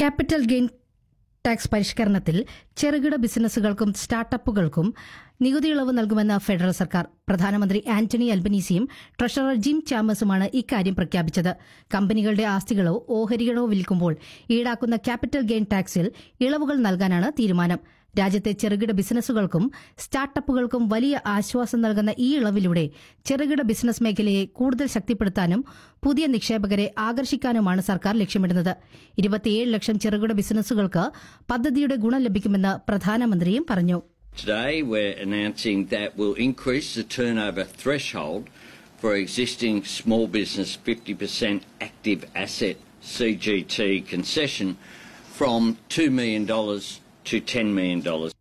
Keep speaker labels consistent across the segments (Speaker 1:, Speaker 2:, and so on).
Speaker 1: Capital gain tax പരിഷ്കരണത്തിൽ ചെറുകിട ബിസിനസ്സുകൾക്കും സ്റ്റാർട്ടപ്പുകൾക്കും നികുതി ഇളവ് നൽകുമെന്ന് ഫെഡറൽ സർക്കാർ പ്രധാനമന്ത്രി ആന്റണി അൽബനീസിയും ട്രഷറർ ജിം ചാമസുമാണ് ഇക്കാര്യം പ്രഖ്യാപിച്ചത് കമ്പനികളുടെ ആസ്തികളോ ഓഹരികളോ വിൽക്കുമ്പോൾ ഈടാക്കുന്ന ക്യാപിറ്റൽ ഗെയിൻ ടാക്സിൽ ഇളവുകൾ നൽകാനാണ് തീരുമാനം രാജ്യത്തെ ചെറുകിട ബിസിനസ്സുകൾക്കും സ്റ്റാർട്ടപ്പുകൾക്കും വലിയ ആശ്വാസം നൽകുന്ന ഈ ഇളവിലൂടെ ചെറുകിട ബിസിനസ് മേഖലയെ കൂടുതൽ ശക്തിപ്പെടുത്താനും പുതിയ നിക്ഷേപകരെ ആകർഷിക്കാനുമാണ് സർക്കാർ ലക്ഷ്യമിടുന്നത് ഇരുപത്തിയേഴ് ലക്ഷം ചെറുകിട ബിസിനസ്സുകൾക്ക് പദ്ധതിയുടെ ഗുണം ലഭിക്കുമെന്ന് പ്രധാനമന്ത്രിയും പറഞ്ഞു
Speaker 2: Today, we're announcing that we'll increase the turnover threshold for existing small business 50% active asset CGT concession from $2 million to $10 million.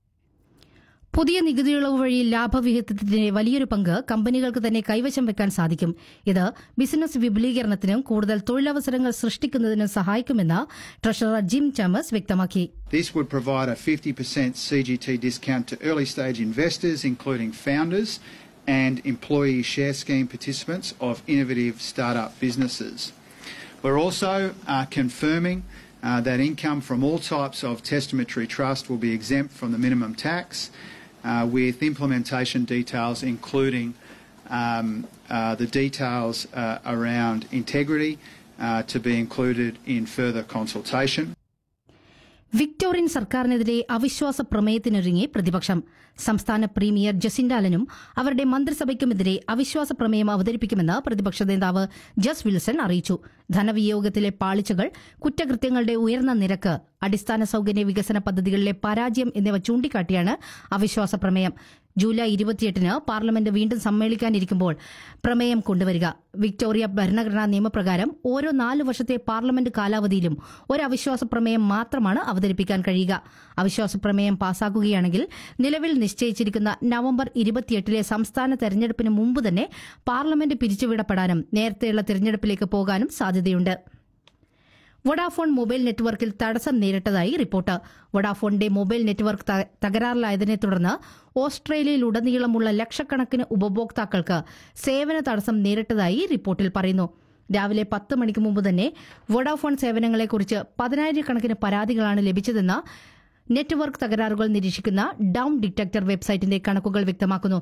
Speaker 1: പുതിയ നികുതി ഇളവ് വഴി ലാഭവിഹിതത്തിന്റെ വലിയൊരു പങ്ക് കമ്പനികൾക്ക് തന്നെ കൈവശം വെക്കാൻ സാധിക്കും ഇത് ബിസിനസ് വിപുലീകരണത്തിനും കൂടുതൽ തൊഴിലവസരങ്ങൾ സൃഷ്ടിക്കുന്നതിനും സഹായിക്കുമെന്ന് ട്രഷറർ ജിം ചാമസ് വ്യക്തമാക്കി
Speaker 3: This would provide a 50% CGT discount to early stage investors, including founders and employee share scheme participants of innovative startup businesses. We're also uh, confirming uh, that income from all types of testamentary trust will be exempt from the minimum tax, uh, with implementation details including um, uh, the details uh, around integrity uh, to be included in further consultation.
Speaker 1: Victorian സർക്കാരിനെതിരെ അവിശ്വാസ പ്രമേയത്തിനൊരുങ്ങി പ്രതിപക്ഷം സംസ്ഥാന premier ജസിൻഡാലനും അവരുടെ മന്ത്രിസഭയ്ക്കുമെതിരെ അവിശ്വാസ പ്രമേയം അവതരിപ്പിക്കുമെന്ന് പ്രതിപക്ഷ നേതാവ് ജസ് വിൽസൺ അറിയിച്ചു ധനവിയോഗത്തിലെ പാളിച്ചകൾ കുറ്റകൃത്യങ്ങളുടെ ഉയർന്ന നിരക്ക് അടിസ്ഥാന സൌകര്യ വികസന പദ്ധതികളിലെ പരാജയം എന്നിവ ചൂണ്ടിക്കാട്ടിയാണ് അവിശ്വാസ പ്രമേയം ജൂലൈ ഇരുപത്തിയെട്ടിന് പാർലമെന്റ് വീണ്ടും സമ്മേളിക്കാനിരിക്കുമ്പോൾ പ്രമേയം കൊണ്ടുവരിക വിക്ടോറിയ ഭരണഘടനാ നിയമപ്രകാരം ഓരോ നാല് വർഷത്തെ പാർലമെന്റ് കാലാവധിയിലും ഒരു അവിശ്വാസ പ്രമേയം മാത്രമാണ് അവതരിപ്പിക്കാൻ കഴിയുക അവിശ്വാസ പ്രമേയം പാസാക്കുകയാണെങ്കിൽ നിലവിൽ നിശ്ചയിച്ചിരിക്കുന്ന നവംബർ ഇരുപത്തിയെട്ടിലെ സംസ്ഥാന തെരഞ്ഞെടുപ്പിന് മുമ്പ് തന്നെ പാർലമെന്റ് പിരിച്ചുവിടപ്പെടാനും നേരത്തെയുള്ള തെരഞ്ഞെടുപ്പിലേക്ക് പോകാനും സാധ്യതയുണ്ട് വൊഡാഫോൺ മൊബൈൽ നെറ്റ്വർക്കിൽ തടസ്സം നേരിട്ടതായി റിപ്പോർട്ട് വൊഡാഫോണിന്റെ മൊബൈൽ നെറ്റ്വർക്ക് ത- തകരാറിലായതിനെ തുടർന്ന് ഓസ്ട്രേലിയയിലുടനീളമുള്ള ലക്ഷക്കണക്കിന് ഉപഭോക്താക്കൾക്ക് സേവന തടസ്സം നേരിട്ടതായി റിപ്പോർട്ടിൽ പറയുന്നു രാവിലെ പത്ത് മണിക്ക് മുമ്പ് തന്നെ വൊഡാഫോൺ സേവനങ്ങളെക്കുറിച്ച് പതിനായിരക്കണക്കിന് പരാതികളാണ് ലഭിച്ചതെന്ന് നെറ്റ്വർക്ക് തകരാറുകൾ നിരീക്ഷിക്കുന്ന ഡൌൺ ഡിറ്റക്ടർ വെബ്സൈറ്റിന്റെ കണക്കുകൾ വ്യക്തമാക്കുന്നു